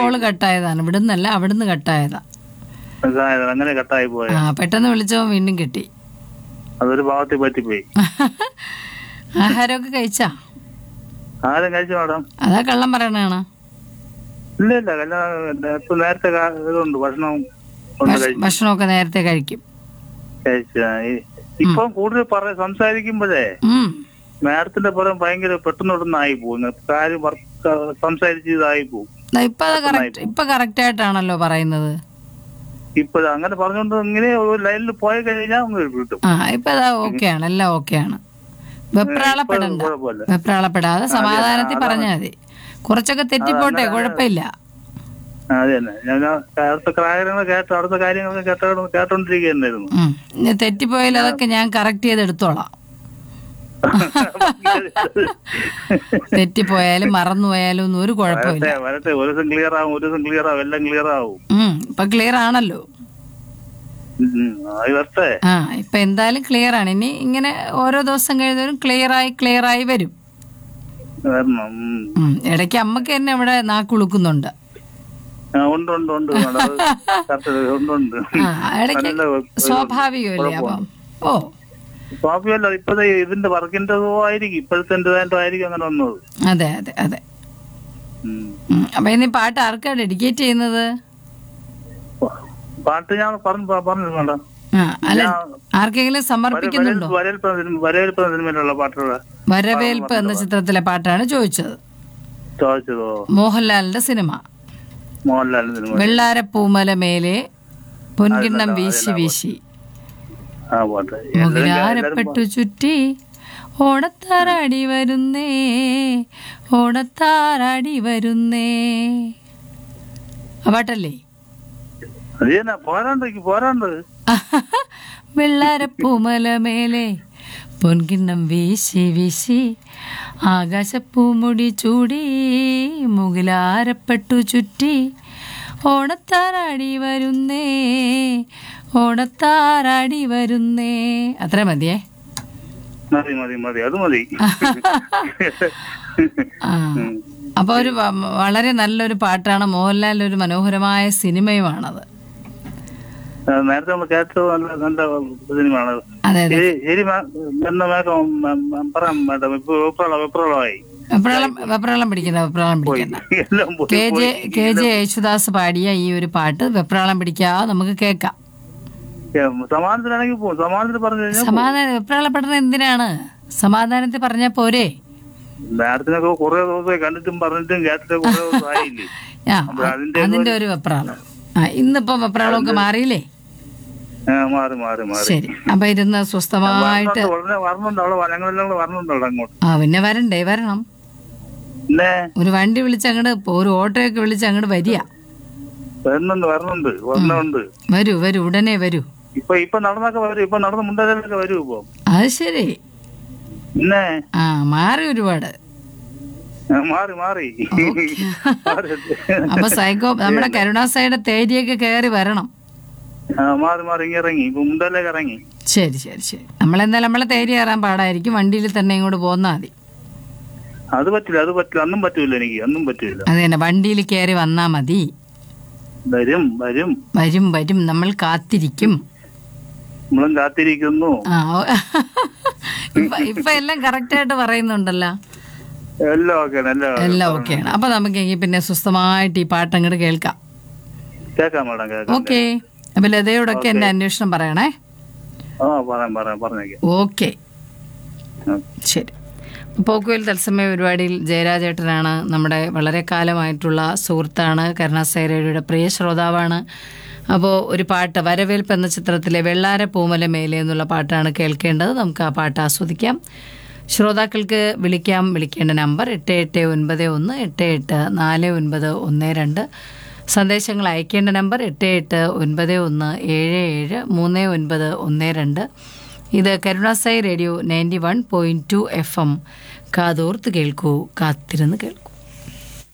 Call കട്ടായതാണ് ഇവിടുന്നല്ല അവിടുന്ന് കട്ടായതാ അതായത് അങ്ങനെ കട്ടായി പോയ ആ പെട്ടെന്ന് വിളിച്ചപ്പോൾ വീണ്ടും കിട്ടി അതൊരു ഭാഗത്തിൽ പറ്റിപ്പോയി ആഹാരമൊക്കെ കഴിച്ചാ ആരും കഴിച്ചു മാഡം അതാ കള്ളം പറയണാണ് ഇല്ല ഇല്ല കല്യാണം ഇപ്പൊ നേരത്തെ കാ- ഇതുണ്ട് ഭക്ഷണം കൊണ്ട് കഴിച്ചു ഭക്ഷണമൊക്കെ നേരത്തെ കഴിക്കും കഴിച്ചു ഇപ്പൊ കൂടുതൽ പറ സംസാരിക്കുമ്പോഴേ ഉം. മാഡത്തിന്റെ പുറം ഭയങ്കര പെട്ടെന്നൊട്ടൊന്നും ആയി പോകും കാര്യം വർക്ക് സംസാരിച്ച് ഇതായി പോകും ദാ ഇപ്പൊ അത് കറക്റ്റ് ഇപ്പൊ കറക്റ്റ് ആയിട്ടാണല്ലോ പറയുന്നത് ഇപ്പൊ അങ്ങനെ പറഞ്ഞുകൊണ്ട് ഇങ്ങനെ ഒരു ലൈനിൽ പോയി കഴിഞ്ഞാൽ ഒന്ന് കിട്ടും ആ ഇപ്പൊ അതാ ഓക്കെയാണ് എല്ലാം ഓക്കെയാണ് വെപ്രാളപ്പെടണ്ട കുഴപ്പമില്ല വെപ്രാളപ്പെടാതെ സമാധാനത്തിൽ പറഞ്ഞാൽ മതി കുറച്ചൊക്കെ തെറ്റിപ്പോട്ടെ കുഴപ്പമില്ല അത് തന്നെ ഞാൻ അടുത്ത കാര്യങ്ങൾ കേട്ട അടുത്ത കാര്യങ്ങളൊക്കെ കേട്ടോ കേട്ടോണ്ടിരിക്കുകയായിരുന്നു ഉം. ഇനി തെറ്റിപ്പോയാൽ അതൊക്കെ ഞാൻ കറക്റ്റ് ചെയ്ത് എടുത്തോളാം തെറ്റിപ്പോയാലും മറന്നുപോയാലും ഒന്നും ഒരു കുഴപ്പമില്ല വരട്ടെ വരട്ടെ ഒരു ദിവസം ക്ലിയർ ആവും ഒരു ദിവസം ക്ലിയർ ആവും എല്ലാം ക്ലിയർ ആവും ഉം ഇപ്പൊ ക്ലിയർ ആണല്ലോ ഉം, ഉം. അത് വരട്ടെ ആ ഇപ്പൊ എന്തായാലും ക്ലിയർ ആണ് ഇനി ഇങ്ങനെ ഓരോ ദിവസം കഴിയുന്നവരും ക്ലിയർ ആയി ക്ലിയർ ആയി വരും വരണം ഉം. ഉം. ഇടയ്ക്ക് അമ്മക്ക് തന്നെ ഇവിടെ നാക്കുളുക്കുന്നുണ്ട് ആ, ഉണ്ട് ഉണ്ട് ഉണ്ട് madam. അത് correct. ഉണ്ട് ഉണ്ട് ആ ഇടയ്ക്ക് നല്ല ഒരു- സ്വാഭാവികമല്ലേ അപ്പം ഓ സ്വാഭാവികമല്ല ഇപ്പഴത്തെ ഇതിന്റെ വർക്കിന്റെ ആയിരിക്കും ഇപ്പോഴത്തെ എന്റേതായിട്ടും ആയിരിക്കും അങ്ങനെ വന്നത് അതെ അതെ അതെ ഉം. ഉം. അപ്പൊ ഇനി പാട്ട് ആർക്കാ ഡെഡിക്കേറ്റ് ചെയ്യുന്നത് പാട്ട് ഞാൻ പറഞ്ഞു പറഞ്ഞു വേണ്ട ആ അല്ല ആർക്കെങ്കിലും സമർപ്പിക്കുന്നുണ്ടോ വരവേൽപ്പ് വരവേൽപ്പ് സിനിമയിലുള്ള പാട്ടുകള് വരവേൽപ്പ് എന്ന ചിത്രത്തിലെ പാട്ടാണ് ചോദിച്ചത് ചോദിച്ചതോ മോഹൻലാലിന്റെ സിനിമ മോഹൻലാലിന്റെ സിനിമ വെള്ളാരപ്പൂമല മേലെ പൊൻകിണ്ണം വീശി വീശി ആ പാട്ട് മുകിലാരപ്പെട്ടു ചുറ്റി ഓടത്താറാടി വരുന്നേ ഓടത്താറാടി വരുന്നേ ആ പാട്ടല്ലേ അത് തന്നെ പോരാണ്ട് പോരാണ്ട് വെള്ളാരപ്പൂമല മേലെ പൊൻകിണ്ണം വീശി വീശി ആകാശപ്പൂമുടി ചൂടി മുകിലാരപ്പെട്ടു ചുറ്റി ഓണത്താറാടി വരുന്നേ ഓണത്താറാടി വരുന്നേ അത്ര മതിയേ മതി മതി മതി അത് മതി ആ അപ്പൊ ഒരു വ- വളരെ നല്ലൊരു പാട്ടാണ് മോഹൻലാലിന്റെ ഒരു മനോഹരമായ സിനിമയുമാണത് ആ, നേരത്തെ നമ്മൾ കേട്ടത് നല്ല നല്ല സിനിമയാണ് അതെ അതെ ശരി ശരി മാ- എന്ന മേഘം പറയാം മാഡം ഇപ്പൊ വെപ്രാളം വെപ്രാളമായി വെപ്രാളം വെപ്രാളം പിടിക്കണ്ട വെപ്രാളം പിടിക്കണ്ട എല്ലാം പോയി K J K J Yesudas പാടിയ ഈ ഒരു പാട്ട് വെപ്രാളം പിടിക്കാതെ നമുക്ക് കേൾക്കാം സമാധാനത്തിലാണെങ്കിൽ പോകും സമാധാനത്തിൽ പറഞ്ഞു കഴിഞ്ഞാൽ സമാധാനം വെപ്രാളപ്പെടുന്നത് എന്തിനാണ് സമാധാനത്തിൽ പറഞ്ഞാൽ പോരെ മാഡത്തിനൊക്കെ കുറെ ദിവസമായി കണ്ടിട്ടും പറഞ്ഞിട്ടും കേട്ടിട്ടും കുറെ ദിവസം ആയില്ലേ ആ അപ്പൊ അതിന്റെ അതിന്റെ ഒരു വെപ്രാളം ആ ഇന്നിപ്പോ വെപ്രാളമൊക്കെ മാറിയില്ലേ ആ, മാറി മാറി മാറി ശരി അപ്പൊ ഇരുന്ന് സ്വസ്ഥമായിട്ട് വരണുണ്ട്, ഉടനെ വരണുണ്ട് അവിടെ വനങ്ങളെല്ലാം കൂടെ വരണുണ്ട് അവിടെ അങ്ങോട്ട് ആ പിന്നെ വരണ്ടേ വരണം പിന്നെ ഒരു വണ്ടി വിളിച്ച് അങ്ങോട്ട് ഒരു ഓട്ടോയൊക്കെ വിളിച്ച് അങ്ങോട്ട് വരിക വരുന്നുണ്ട് വരണുണ്ട് വരണുണ്ട് വരൂ വരൂ ഉടനെ വരൂ ഇപ്പൊ ഇപ്പൊ നടന്നൊക്കെ വരും ഇപ്പൊ നടന്ന് മുണ്ടേലൊക്കെ വരും ഇപ്പൊ അത് ശരി പിന്നെ ആ മാറി ഒരുപാട് ആ, മാറി മാറി മാറി. അപ്പൊ സൈക്കോ നമ്മുടെ കരുണാസയുടെ തേരിയൊക്കെ കയറി വരണം ആ, മാറി മാറി ഇങ്ങ് ഇറങ്ങി ഇപ്പൊ മുണ്ടേലേക്ക് ഇറങ്ങി ശരി ശരി ശരി നമ്മളെന്തായാലും നമ്മളെ തേരി കയറാൻ പാടായിരിക്കും വണ്ടിയിൽ തന്നെ ഇങ്ങോട്ട് പോന്നാൽ മതി അത് പറ്റില്ല അത് പറ്റില്ല അന്നും പറ്റൂല എനിക്ക് അന്നും പറ്റൂല അത് തന്നെ വണ്ടിയിൽ കയറി വന്നാൽ മതി വരും വരും വരും വരും നമ്മൾ കാത്തിരിക്കും നമ്മളും കാത്തിരിക്കുന്നു ആ ഓ. ഇപ്പൊ ഇപ്പൊ എല്ലാം കറക്റ്റായിട്ട് പറയുന്നുണ്ടല്ലോ എല്ലാം ഓക്കെ എല്ലാം എല്ലാം ഓക്കെയാണ് അപ്പൊ നമുക്ക് എങ്കിൽ പിന്നെ സ്വസ്ഥമായിട്ട് ഈ പാട്ട് അങ്ങോട്ട് കേൾക്കാം കേക്കാം മേഡം കേക്കാം ഓക്കെ അപ്പൊ ലതയോടൊക്കെ എന്റെ അന്വേഷണം പറയണേ ആ പറയാം പറയാം പറഞ്ഞേക്കാം ഓക്കെ ശരി പോക്കുവൽ തത്സമയ പരിപാടിയിൽ ജയരാജേട്ടനാണ് നമ്മുടെ വളരെ കാലമായിട്ടുള്ള സുഹൃത്താണ് കരുണാസേരയുടെ പ്രിയ ശ്രോതാവാണ് അപ്പോൾ ഒരു പാട്ട് വരവേൽപ്പ് എന്ന ചിത്രത്തിലെ വെള്ളാര പൂമല മേലെ എന്നുള്ള പാട്ടാണ് കേൾക്കേണ്ടത് നമുക്ക് ആ പാട്ട് ആസ്വദിക്കാം ശ്രോതാക്കൾക്ക് വിളിക്കാം വിളിക്കേണ്ട നമ്പർ എട്ട് എട്ട് ഒൻപത് ഒന്ന് എട്ട് എട്ട് നാല് ഒൻപത് ഒന്ന് രണ്ട് സന്ദേശങ്ങൾ അയക്കേണ്ട നമ്പർ എട്ട് എട്ട് ഒൻപത് ഒന്ന് ഏഴ് ഏഴ് മൂന്ന് ഒൻപത് ഒന്ന് രണ്ട് ഇത് കരുണാസായി radio ninety one point two F M കാതോർത്ത് കേൾക്കൂ കാത്തിരുന്ന് കേൾക്കൂ